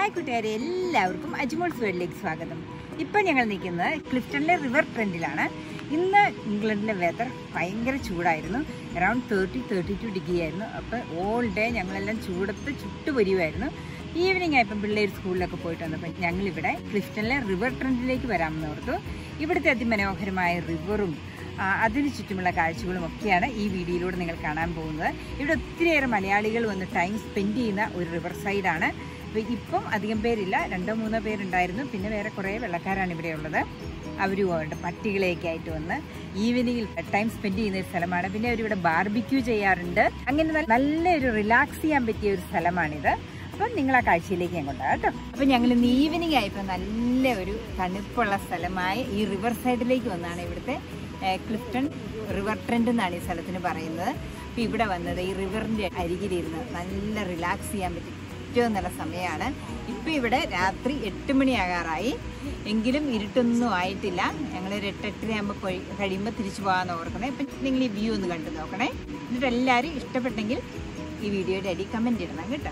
Hi കൂട്ടുകാരെ എല്ലാവർക്കും അജ്മോൾസ് വേൾഡിലേക്ക് സ്വാഗതം ഇപ്പം ഞങ്ങൾ നിൽക്കുന്നത് ക്ലിഫ്റ്റണിലെ റിവർ ട്രെൻഡിലാണ് ഇന്ന് ഇംഗ്ലണ്ടിലെ വെതർ ഭയങ്കര ചൂടായിരുന്നു around thirty thirty two degree ആയിരുന്നു അപ്പോൾ ഓൾ ഡേ ഞങ്ങളെല്ലാം ചൂടത്ത് ചുട്ടുപൊരിയുമായിരുന്നു ഈവനിങ് ആയപ്പം പിള്ളേർ സ്കൂളിലൊക്കെ പോയിട്ട് വന്നപ്പോൾ ഞങ്ങളിവിടെ ക്ലിഫ്റ്റണിലെ റിവർ ട്രെൻഡിലേക്ക് വരാമെന്ന് ഓർത്തു ഇവിടുത്തെ അതിമനോഹരമായ റിവറും ആ, അതിന് ചുറ്റുമുള്ള കാഴ്ചകളും ഒക്കെയാണ് ഈ വീഡിയോയിലൂടെ നിങ്ങൾ കാണാൻ പോകുന്നത് ഇവിടെ ഒത്തിരിയേറെ മലയാളികൾ വന്ന് ടൈം സ്പെൻഡ് ചെയ്യുന്ന ഒരു റിവർ സൈഡാണ് അപ്പോൾ ഇപ്പം അധികം പേരില്ല രണ്ടോ മൂന്നോ പേരുണ്ടായിരുന്നു പിന്നെ വേറെ കുറേ വെള്ളക്കാരാണ് ഇവിടെ ഉള്ളത് അവരും അവരുടെ പട്ടികളെയൊക്കെ ആയിട്ട് വന്ന് ഈവനിങ്ങിൽ ടൈം സ്പെൻഡ് ചെയ്യുന്ന ഒരു സ്ഥലമാണ് പിന്നെ അവരിവിടെ ബാർബിക്യൂ ചെയ്യാറുണ്ട് അങ്ങനെ നല്ല- നല്ലൊരു റിലാക്സ് ചെയ്യാൻ പറ്റിയ ഒരു സ്ഥലമാണിത് അപ്പം നിങ്ങൾ ആ കാഴ്ചയിലേക്ക് ഞാൻ കൊണ്ടുപോകാം കേട്ടോ അപ്പം ഞങ്ങൾ ഇന്ന് ഈവനിങ് ആയപ്പോൾ നല്ല ഒരു തണുപ്പുള്ള സ്ഥലമായ ഈ റിവർ സൈഡിലേക്ക് വന്നാണ് ഇവിടുത്തെ ഏഹ്, ക്ലിഫ്റ്റൺ റിവർ ട്രെൻഡ് എന്നാണ് ഈ സ്ഥലത്തിന് പറയുന്നത് അപ്പം ഇവിടെ വന്നത് ഈ റിവറിൻ്റെ അരികിലിരുന്ന് നല്ല റിലാക്സ് ചെയ്യാൻ പറ്റും ഏറ്റവും നല്ല സമയമാണ് ഇപ്പം ഇവിടെ രാത്രി എട്ട് മണിയാകാറായി എങ്കിലും ഇരുട്ടൊന്നും ആയിട്ടില്ല ഞങ്ങളൊരു എട്ട് എട്ടര ആകുമ്പോൾ കഴിയുമ്പോൾ തിരിച്ചു പോകാമെന്ന് ഓർക്കണേ ഇപ്പം നിങ്ങൾ ഈ വ്യൂ ഒന്ന് കണ്ടു നോക്കണേ എന്നിട്ട് എല്ലാവരും ഇഷ്ടപ്പെട്ടെങ്കിൽ ഈ വീഡിയോയുടെ അടി കമൻറ്റ് ഇടണം കേട്ടോ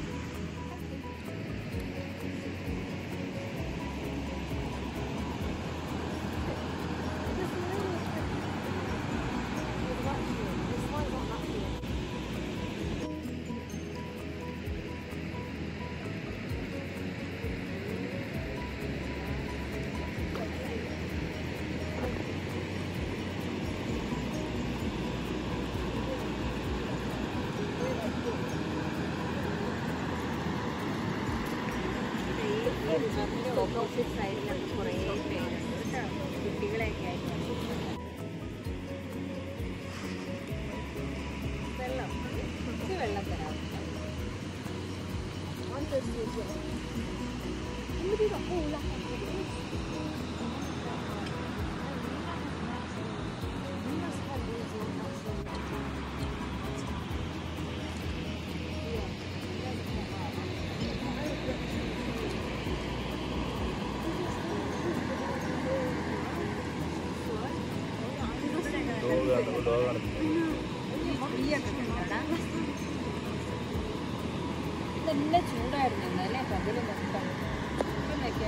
ഓപ്പോസിറ്റ് സൈഡിലൊക്കെ കുറേ പേരുണ്ട് കേട്ടോ കുട്ടികളെയൊക്കെ ആയിട്ട് വെള്ളം കുറച്ച് വെള്ളം തരാം നല്ല ചൂടായിരുന്നു ഇന്നലെ പകല് മൊത്തം ഇന്നൊക്കെ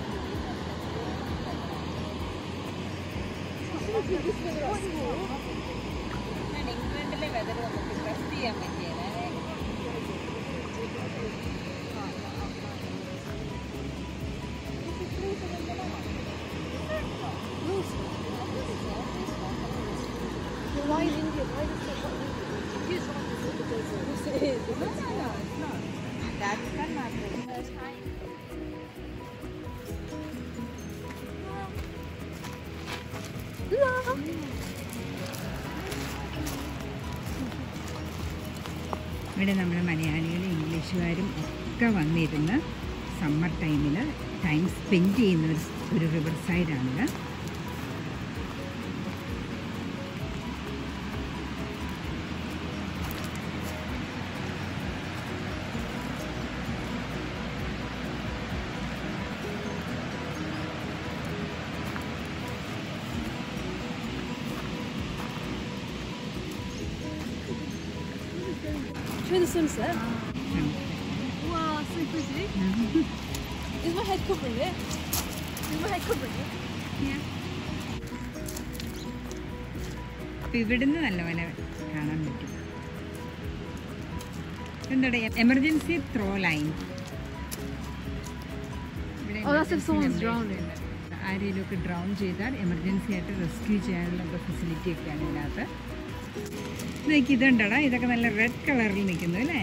ഇംഗ്ലണ്ടിലെ വെതർ നമുക്ക് ട്രസ്റ്റ് ചെയ്യാൻ പറ്റിയല്ലേ Why is India? Why does it want India's one of the because it is. No, no, no, it's not. That's not true. ഇവിടെ നമ്മൾ മലയാളികളും ഇംഗ്ലീഷുകാരും ഒക്കെ വന്നിരുന്ന് സമ്മർ ടൈമിൽ ടൈം സ്പെൻഡ് ചെയ്യുന്ന ഒരു ഒരു റിവർ സൈഡാണിത് Show the sunset. Wow, so pretty. Is my head covering it? Is my head covering it? അപ്പം ഇവിടുന്ന് നല്ലപോലെ കാണാൻ പറ്റും എന്താണ് emergency throw line Oh, that's if someone's drowning. ആരെങ്കിലും ഒക്കെ ഡ്രൗൺ ചെയ്താൽ എമർജൻസി ആയിട്ട് റെസ്ക്യൂ ചെയ്യാനുള്ള ഫെസിലിറ്റി ഒക്കെയാണ് ഇതിനകത്ത് നോക്കി ഇതുണ്ടടാ ഇതൊക്കെ നല്ല റെഡ് കളറിൽ നിൽക്കുന്നു അല്ലേ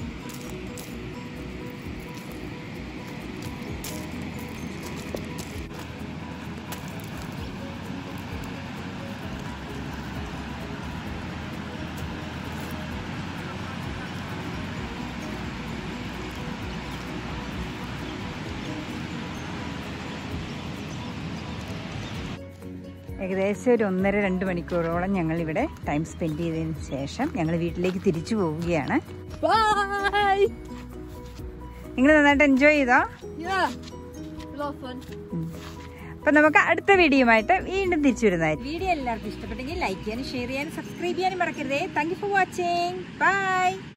ഏകദേശം ഒരു ഒന്നര രണ്ട് മണിക്കൂറോളം ഞങ്ങൾ ഇവിടെ ടൈം സ്പെൻഡ് ചെയ്തതിന് ശേഷം ഞങ്ങൾ വീട്ടിലേക്ക് തിരിച്ചു പോവുകയാണ് Bye! നിങ്ങൾ നന്നായിട്ട് എൻജോയ് ചെയ്തോ Yeah. A lot of fun. അപ്പൊ നമുക്ക് അടുത്ത വീഡിയോയുമായിട്ട് വീണ്ടും തിരിച്ചു വരുന്നതായിരിക്കും വീഡിയോ എല്ലാവർക്കും ഇഷ്ടപ്പെട്ടെങ്കിൽ ലൈക്ക് ചെയ്യാനും ഷെയർ ചെയ്യാനും സബ്സ്ക്രൈബ് ചെയ്യാനും മറക്കരുതേ thank you for watching by